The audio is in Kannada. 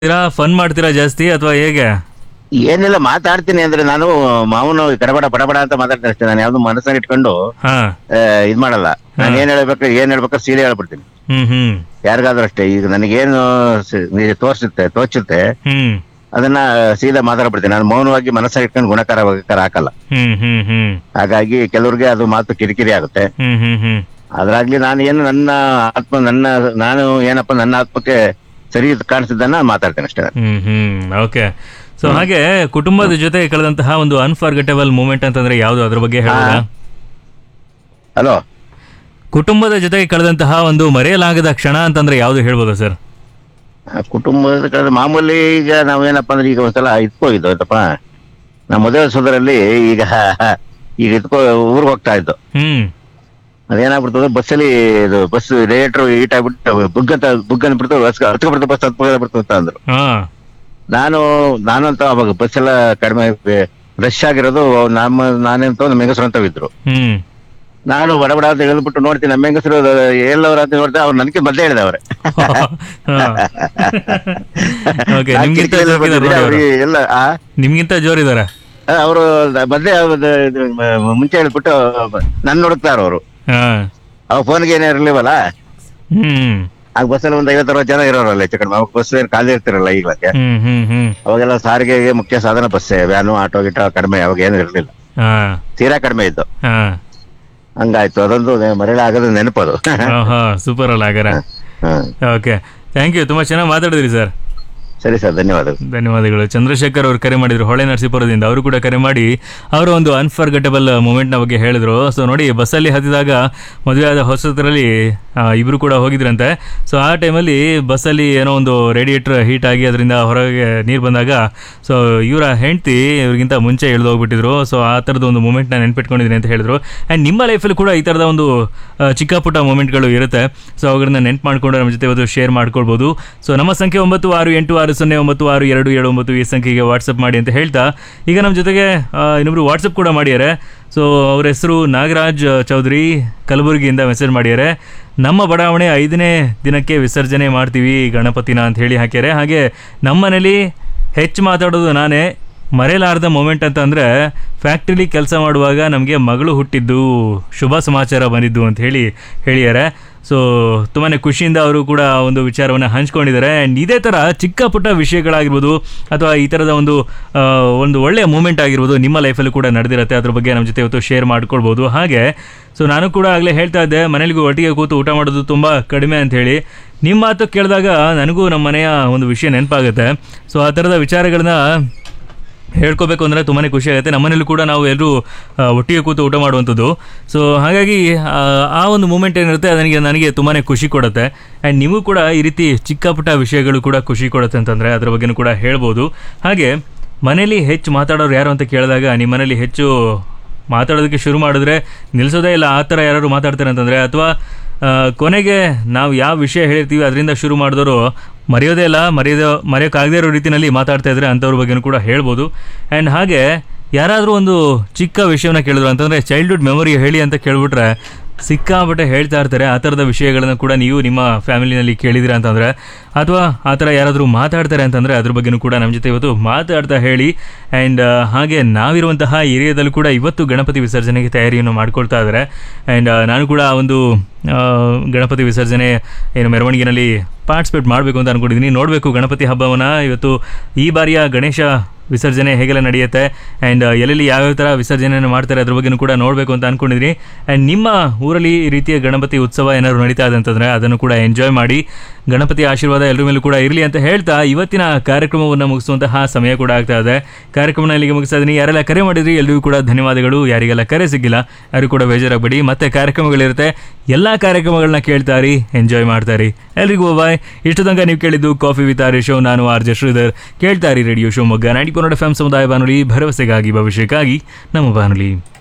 ಫನ್ ಮಾಡ್ತೀರಾ ಜಾಸ್ತಿ ಅಥವಾ ಹೇಗೆ ಏನಿಲ್ಲ ಮಾತಾಡ್ತೀನಿ ಅಂದ್ರೆ ನಾನು ಮಾವನು ಕಡಬಡ ಪಡಬಡ ಅಂತ ಮಾತಾಡ್ತೀನಿ ಅಷ್ಟೇ ನಾನು ಯಾವ್ದು ಮನಸ್ಸಲ್ಲಿ ಇಟ್ಕೊಂಡು ಹಾ ಆ, ಇದ್ ಮಾಡಲ್ಲ ನಾನು ಏನ್ ಹೇಳ್ಬೇಕು ಏನ್ ಹೇಳ್ಬೇಕು ಸೀರೆ ಹೇಳ್ಬಿಡ್ತೀನಿ ಹ್ಮ್ ಹ್ಮ್ ಯಾರಿಗಾದ್ರೂ ಅಷ್ಟೇ ಈಗ ನನಗೇನು ಸ- ನಿಜ ತೋರ್ಸುತ್ತೆ ತೋಚುತ್ತೆ ಹ್ಮ್ ಅದನ್ನ ಸೀದಾ ಮಾತಾಡ್ಬಿಡ್ತೀನಿ ನಾನು ಮೌನವಾಗಿ ಮನಸ್ಸಲ್ಲಿ ಇಟ್ಕೊಂಡು ಗುಣಕಾರ ವಗಕಾರ ಹಾಕಲ್ಲ ಹ್ಮ್ ಹ್ಮ್ ಹ್ಮ್ ಹಾಗಾಗಿ ಕೆಲವ್ರಿಗೆ ಅದು ಮಾತು ಕಿರಿಕಿರಿ ಆಗುತ್ತೆ ಹ್ಮ್ ಹ್ಮ್ ಹ್ಮ್ ಅದ್ರಾಗ್ಲಿ ನಾನು ಏನು ನನ್ನ ಆತ್ಮ ನನ್ನ ನಾನು ಏನಪ್ಪ ನನ್ನ ಆತ್ಮಕ್ಕೆ ಸರಿ ಕಾಣಿಸಿದ್ದನ್ನ ಮಾತಾಡ್ತೇನೆ ಅಷ್ಟೇ ಹ್ಮ್ ಹ್ಮ್ ಓಕೆ ಸೊ ಹಾಗೆ ಕುಟುಂಬದ ಜೊತೆ ಕಳೆದಂತಹ ಒಂದು ಅನ್ಫರ್ಗೆಟಬಲ್ ಮೂಮೆಂಟ್ ಅಂತಂದ್ರೆ ಯಾವ್ದು ಅದ್ರ ಬಗ್ಗೆ ಹೇಳೋದಾ ಹಲೋ ಕುಟುಂಬದ ಜೊತೆಗೆ ಕಳೆದಂತಹ ಒಂದು ಮರೆಯಲಾಗದ ಕ್ಷಣ ಅಂತಂದ್ರೆ ಯಾವ್ದು ಹೇಳ್ಬೋದಾ ಸರ್ ಕುಟುಂಬದ ಕಡೆ ಮಾಮೂಲಿ ಈಗ ನಾವೇನಪ್ಪ ಅಂದ್ರೆ ಈಗ ಒಂದ್ಸಲ ಇದ್ಕೋ ಇದು ಆಯ್ತಪ್ಪ ನಮ್ಮ ಮದುವೆ ಸೋದರಲ್ಲಿ ಈಗ ಈಗ ಇದ್ಕೋ ಊರಿಗೆ ಹೋಗ್ತಾ ಇದ್ದು ಹ್ಮ್ ಅದೇನಾಗ್ಬಿಡ್ತದೆ ಬಸ್ಸಲ್ಲಿ ಇದು ಬಸ್ ರೇಟ್ರು ಈಟ್ ಆಗ್ಬಿಟ್ಟು ಬುಗ್ಗಂತ ಬುಗ್ಗಂತ ಬಿಡ್ತು ಬಸ್ ಹತ್ಕೊಬಿಡ್ತು ಬಸ್ ಹತ್ಕೊಬಿಡ್ತು ಅಂತ ಅಂದ್ರು ಹಾ ನಾನು ನಾನಂತ ಅವಾಗ ಬಸ್ ಎಲ್ಲ ಕಡಿಮೆ ರಶ್ ಆಗಿರೋದು ನಮ್ಮ ನಾನಂತ ನಮ್ಮ ಹೆಂಗಸರು ಅಂತ ಇದ್ರು ಹ್ಮ್ ನಾನು ಬಡಬಡ ಅಂತ ಹೇಳ್ಬಿಟ್ಟು ನೋಡ್ತೀನಿ ನಮ್ಮ ಹೆಂಗಸರು ಎಲ್ಲವ್ರ ಅಂತ ನೋಡ್ದೆ ಅವ್ರು ನನಗೆ ಮೊದಲೇ ಹೇಳಿದವ್ರೆ ಓಕೆ ನಾನ್ ನಿಮ್ಗಿಂತ ಕಿಟಕಿಯಲ್ಲಿ ಜೋರಿದಾರೆ ಬಂದಿದ್ರೆ ನೋಡಿ ಅವ್ರು. ಅವ್ರಿಗೆ ಎಲ್ಲ ಆ ನಿಮ್ಗಿಂತ ಜೋರಿದಾರ ಅವರು ಮೊದಲೇ ಮುಂಚೆ ಹೇಳ್ಬಿಟ್ಟು ನನ್ ನೋಡ್ತಾರ ಅವರು ಹಾ ಅವಾಗ ಫೋನ್ಗೆ ಏನೇ ಇರ್ಲಿವಲ್ಲ ಹ್ಮ್ ಆಗ ಬಸ್ಸಲ್ಲಿ ಒಂದ್ ಐವತ್ತು ಅರವತ್ತು ಜನ ಇರೋರಲ್ಲ ಹೆಚ್ಚು ಕಡಿಮೆ ಅವಾಗ ಬಸ್ ಏನ್ ಖಾಲಿ ಇರ್ತಿರಲ್ಲ ಈಗಲಕ್ಕೆ ಹ್ಮ್ ಹ್ಮ್ ಹ್ಮ್ ಅವಾಗೆಲ್ಲ ಸಾರಿಗೆಗೆ ಮುಖ್ಯ ಸಾಧನ ಬಸ್ಸೇ ವ್ಯಾನು ಆಟೋ ಗಿಟೋ ಕಡಿಮೆ ಅವಾಗ ಏನು ಇರ್ಲಿಲ್ಲ ಹಾ ತೀರಾ ಕಡಿಮೆ ಇತ್ತು ಹಾ ಹಂಗಾಯ್ತು ಅದೊಂದು ಮರಳಾಗದ ನೆನಪದು ಹಾ ಸೂಪರ್ ಅಲ್ಲ ಹಾಗಾರೆ ಹ್ಮ್ ಓಕೆ ಥ್ಯಾಂಕ್ ಯು ತುಂಬಾ ಚೆನ್ನಾಗಿ ಮಾತಾಡಿದ್ರಿ ಸರ್ ಸರಿ ಸರ್ ಧನ್ಯವಾದಗಳು ಧನ್ಯವಾದಗಳು ಚಂದ್ರಶೇಖರ್ ಅವರು ಕರೆ ಮಾಡಿದ್ರು ಹೊಳೆ ನರಸೀಪುರದಿಂದ ಅವರು ಕೂಡ ಕರೆ ಮಾಡಿ ಅವರ ಒಂದು ಅನ್ಫರ್ಗೆಟಬಲ್ ಮೂಮೆಂಟ್ನ ಬಗ್ಗೆ ಹೇಳಿದ್ರು ಸೊ ನೋಡಿ ಬಸ್ಸಲ್ಲಿ ಹತ್ತಿದಾಗ ಮದುವೆ ಆದ ಹೊಸತರಲ್ಲಿ ಇಬ್ಬರು ಕೂಡ ಹೋಗಿದ್ರಂತೆ ಸೊ ಆ ಟೈಮಲ್ಲಿ ಬಸ್ಸಲ್ಲಿ ಏನೋ ಒಂದು ರೇಡಿಯೇಟರ್ ಹೀಟ್ ಆಗಿ ಅದರಿಂದ ಹೊರಗೆ ನೀರು ಬಂದಾಗ ಸೊ ಇವರ ಹೆಂಡತಿ ಇವ್ರಿಗಿಂತ ಮುಂಚೆ ಇಳಿದು ಹೋಗ್ಬಿಟ್ಟಿದ್ರು ಸೊ ಆ ಥರದ ಒಂದು ಮೂಮೆಂಟ್ನ ನೆನ್ಪಿಟ್ಕೊಂಡಿದ್ದೀನಿ ಅಂತ ಹೇಳಿದ್ರು ಆ್ಯಂಡ್ ನಿಮ್ಮ ಲೈಫಲ್ಲಿ ಕೂಡ ಈ ಥರದ ಒಂದು ಆ, ಚಿಕ್ಕ ಪುಟ್ಟ ಮೂಮೆಂಟ್ಗಳು ಇರುತ್ತೆ ಸೊ ಅವುಗಳನ್ನ ನೆನ್ಪು ಮಾಡಿಕೊಂಡು ನಮ್ಮ ಜೊತೆ ಇವತ್ತು ಶೇರ್ ಮಾಡ್ಕೊಳ್ಬೋದು ಸೊ ನಮ್ಮ ಸಂಖ್ಯೆ ಒಂಬತ್ತು ಆರು ಎಂಟು ಆರು ಸೊನ್ನೆ ಒಂಬತ್ತು ಆರು ಎರಡು ಏಳು ಒಂಬತ್ತು ಈ ಸಂಖ್ಯೆಗೆ ವಾಟ್ಸಪ್ ಮಾಡಿ ಅಂತ ಹೇಳ್ತಾ ಈಗ ನಮ್ಮ ಜೊತೆಗೆ ಆ, ಇನ್ನೊಬ್ರು ವಾಟ್ಸಪ್ ಕೂಡ ಮಾಡಿದ್ದಾರೆ ಸೊ ಅವ್ರ ಹೆಸರು ನಾಗರಾಜ್ ಚೌಧರಿ ಕಲಬುರಗಿಯಿಂದ ಮೆಸೇಜ್ ಮಾಡಿದ್ದಾರೆ ನಮ್ಮ ಬಡಾವಣೆ ಐದನೇ ದಿನಕ್ಕೆ ವಿಸರ್ಜನೆ ಮಾಡ್ತೀವಿ ಗಣಪತಿನ ಅಂತ ಹೇಳಿ ಹಾಕ್ಯಾರೆ ಹಾಗೆ ನಮ್ಮ ಮನೇಲಿ ಹೆಚ್ಚು ಮಾತಾಡೋದು ನಾನೇ ಮರೆಯಲಾರದ ಮೂಮೆಂಟ್ ಅಂತ ಅಂದರೆ ಫ್ಯಾಕ್ಟ್ರಿಲಿ ಕೆಲಸ ಮಾಡುವಾಗ ನಮಗೆ ಮಗಳು ಹುಟ್ಟಿದ್ದು ಶುಭ ಸಮಾಚಾರ ಬಂದಿದ್ದು ಅಂತ ಹೇಳಿ ಹೇಳಿದ್ದಾರೆ ಸೊ ತುಂಬಾ ಖುಷಿಯಿಂದ ಅವರು ಕೂಡ ಒಂದು ವಿಚಾರವನ್ನು ಹಂಚ್ಕೊಂಡಿದ್ದಾರೆ ಆ್ಯಂಡ್ ಇದೇ ಥರ ಚಿಕ್ಕ ಪುಟ್ಟ ವಿಷಯಗಳಾಗಿರ್ಬೋದು ಅಥವಾ ಈ ಥರದ ಒಂದು ಆ, ಒಂದು ಒಳ್ಳೆಯ ಮೂಮೆಂಟ್ ಆಗಿರ್ಬೋದು ನಿಮ್ಮ ಲೈಫಲ್ಲೂ ಕೂಡ ನಡೆದಿರುತ್ತೆ ಅದ್ರ ಬಗ್ಗೆ ನಮ್ಮ ಜೊತೆ ಇವತ್ತು ಶೇರ್ ಮಾಡ್ಕೊಳ್ಬೋದು ಹಾಗೆ ಸೊ ನಾನು ಕೂಡ ಆಗಲೇ ಹೇಳ್ತಾ ಇದ್ದೆ ಮನೇಲಿಗೂ ಒಟ್ಟಿಗೆ ಕೂತು ಊಟ ಮಾಡೋದು ತುಂಬ ಕಡಿಮೆ ಅಂತ ಹೇಳಿ ನಿಮ್ಮ ಮಾತು ಕೇಳಿದಾಗ ನನಗೂ ನಮ್ಮ ಮನೆಯ ಒಂದು ವಿಷಯ ನೆನಪಾಗುತ್ತೆ ಸೊ ಆ ಥರದ ವಿಚಾರಗಳನ್ನ ಹೇಳ್ಕೋಬೇಕು ಅಂದರೆ ತುಂಬಾ ಖುಷಿ ಆಗುತ್ತೆ ನಮ್ಮನೇಲೂ ಕೂಡ ನಾವು ಎಲ್ಲರೂ ಆ, ಒಟ್ಟಿಗೆ ಕೂತು ಊಟ ಮಾಡುವಂಥದ್ದು ಸೊ ಹಾಗಾಗಿ ಆ, ಆ ಒಂದು ಮೂಮೆಂಟ್ ಏನಿರುತ್ತೆ ನನಗೆ ನನಗೆ ತುಂಬಾ ಖುಷಿ ಕೊಡುತ್ತೆ ಆ್ಯಂಡ್ ನಿಮಗೂ ಕೂಡ ಈ ರೀತಿ ಚಿಕ್ಕ ಪುಟ್ಟ ವಿಷಯಗಳು ಕೂಡ ಖುಷಿ ಕೊಡುತ್ತೆ ಅಂತಂದರೆ ಅದ್ರ ಬಗ್ಗೆನೂ ಕೂಡ ಹೇಳ್ಬೋದು ಹಾಗೆ ಮನೇಲಿ ಹೆಚ್ಚು ಮಾತಾಡೋರು ಯಾರು ಅಂತ ಕೇಳಿದಾಗ ನಿಮ್ಮ ಮನೇಲಿ ಹೆಚ್ಚು ಮಾತಾಡೋದಕ್ಕೆ ಶುರು ಮಾಡಿದ್ರೆ ನಿಲ್ಲಿಸೋದೇ ಇಲ್ಲ ಆ ಥರ ಯಾರು ಮಾತಾಡ್ತಾರೆ ಅಂತಂದರೆ ಅಥವಾ ಆ, ಕೊನೆಗೆ ನಾವು ಯಾವ ವಿಷಯ ಹೇಳಿರ್ತೀವಿ ಅದರಿಂದ ಶುರು ಮಾಡಿದವರು ಮರೆಯೋದೇ ಇಲ್ಲ ಮರೆಯೋದು ಮರೆಯೋಕ್ಕಾಗದೇ ಇರೋ ರೀತಿಯಲ್ಲಿ ಮಾತಾಡ್ತಾ ಇದ್ರೆ ಅಂಥವ್ರ ಬಗ್ಗೆನೂ ಕೂಡ ಹೇಳ್ಬೋದು ಆ್ಯಂಡ್ ಹಾಗೆ ಯಾರಾದರೂ ಒಂದು ಚಿಕ್ಕ ವಿಷಯವನ್ನ ಕೇಳಿದ್ರು ಅಂತಂದರೆ ಚೈಲ್ಡ್ಹುಡ್ ಮೆಮೊರಿ ಹೇಳಿ ಅಂತ ಕೇಳ್ಬಿಟ್ರೆ ಸಿಕ್ಕಾಪಟ್ಟೆ ಹೇಳ್ತಾ ಇರ್ತಾರೆ ಆ ಥರದ ವಿಷಯಗಳನ್ನು ಕೂಡ ನೀವು ನಿಮ್ಮ ಫ್ಯಾಮಿಲಿನಲ್ಲಿ ಕೇಳಿದಿರ ಅಂತಂದರೆ ಅಥವಾ ಆ ಥರ ಯಾರಾದರೂ ಮಾತಾಡ್ತಾರೆ ಅಂತಂದರೆ ಅದ್ರ ಬಗ್ಗೆನೂ ಕೂಡ ನಮ್ಮ ಜೊತೆ ಇವತ್ತು ಮಾತಾಡ್ತಾ ಹೇಳಿ ಆ್ಯಂಡ್ ಹಾಗೆ ನಾವಿರುವಂತಹ ಏರಿಯಾದಲ್ಲೂ ಕೂಡ ಇವತ್ತು ಗಣಪತಿ ವಿಸರ್ಜನೆಗೆ ತಯಾರಿಯನ್ನು ಮಾಡ್ಕೊಳ್ತಾ ಇದ್ದಾರೆ ಆ್ಯಂಡ್ ನಾನು ಕೂಡ ಆ ಒಂದು ಆ, ಗಣಪತಿ ವಿಸರ್ಜನೆ ಏನು ಮೆರವಣಿಗೆನಲ್ಲಿ ಪಾರ್ಟಿಸಿಪೇಟ್ ಮಾಡಬೇಕು ಅಂತ ಅಂದ್ಕೊಂಡಿದ್ದೀನಿ ನೋಡಬೇಕು ಗಣಪತಿ ಹಬ್ಬವನ್ನು ಇವತ್ತು ಈ ಬಾರಿಯ ಗಣೇಶ ವಿಸರ್ಜನೆ ಹೇಗೆಲ್ಲ ನಡೆಯುತ್ತೆ ಆ್ಯಂಡ್ ಎಲ್ಲೆಲ್ಲಿ ಯಾವ್ಯಾವ ಥರ ವಿಸರ್ಜನೆಯನ್ನು ಮಾಡ್ತಾರೆ ಅದ್ರ ಬಗ್ಗೆನೂ ಕೂಡ ನೋಡಬೇಕು ಅಂತ ಅಂದ್ಕೊಂಡಿದ್ದೀನಿ ಆ್ಯಂಡ್ ನಿಮ್ಮ ಊರಲ್ಲಿ ಈ ರೀತಿಯ ಗಣಪತಿ ಉತ್ಸವ ಏನಾದ್ರು ನಡೀತಾ ಇದೆ ಅಂತಂದರೆ ಅದನ್ನು ಕೂಡ ಎಂಜಾಯ್ ಮಾಡಿ ಗಣಪತಿ ಆಶೀರ್ವಾದ ಎಲ್ಲರ ಮೇಲೂ ಕೂಡ ಇರಲಿ ಅಂತ ಹೇಳ್ತಾ ಇವತ್ತಿನ ಕಾರ್ಯಕ್ರಮವನ್ನು ಮುಗಿಸುವಂತಹ ಸಮಯ ಕೂಡ ಆಗ್ತಾ ಇದೆ ಕಾರ್ಯಕ್ರಮನ ಇಲ್ಲಿಗೆ ಮುಗಿಸ್ತಾ ಇದ್ದೀನಿ ಯಾರೆಲ್ಲ ಕರೆ ಮಾಡಿದ್ರಿ ಎಲ್ರಿಗೂ ಕೂಡ ಧನ್ಯವಾದಗಳು ಯಾರಿಗೆಲ್ಲ ಕರೆ ಸಿಕ್ಕಿಲ್ಲ ಯಾರು ಕೂಡ ಬೇಜಾರಾಗಬೇಡಿ ಮತ್ತೆ ಕಾರ್ಯಕ್ರಮಗಳಿರುತ್ತೆ ಎಲ್ಲ ಕಾರ್ಯಕ್ರಮಗಳನ್ನ ಕೇಳ್ತಾರಿ ಎಂಜಾಯ್ ಮಾಡ್ತಾರಿ ಎಲ್ರಿಗೂ ಬಾಯ್ ಇಷ್ಟು ತನಕ ನೀವು ಕೇಳಿದ್ದು ಕಾಫಿ ವಿತ್ ಆರ್ ಶೋ ನಾನು ಆರ್ ಜೆ ಶ್ರೀಧರ್ ಕೇಳ್ತಾರಿ ರೇಡಿಯೋ ಶಿವಮೊಗ್ಗ ನೈಂಟಿ ಪೊನ್ನಡ ಎಫ್ ಎಂ ಸಮುದಾಯ ಬಾನುಲಿ ಭರವಸೆಗಾಗಿ ಭವಿಷ್ಯಕ್ಕಾಗಿ ನಮ್ಮ ಬಾನುಲಿ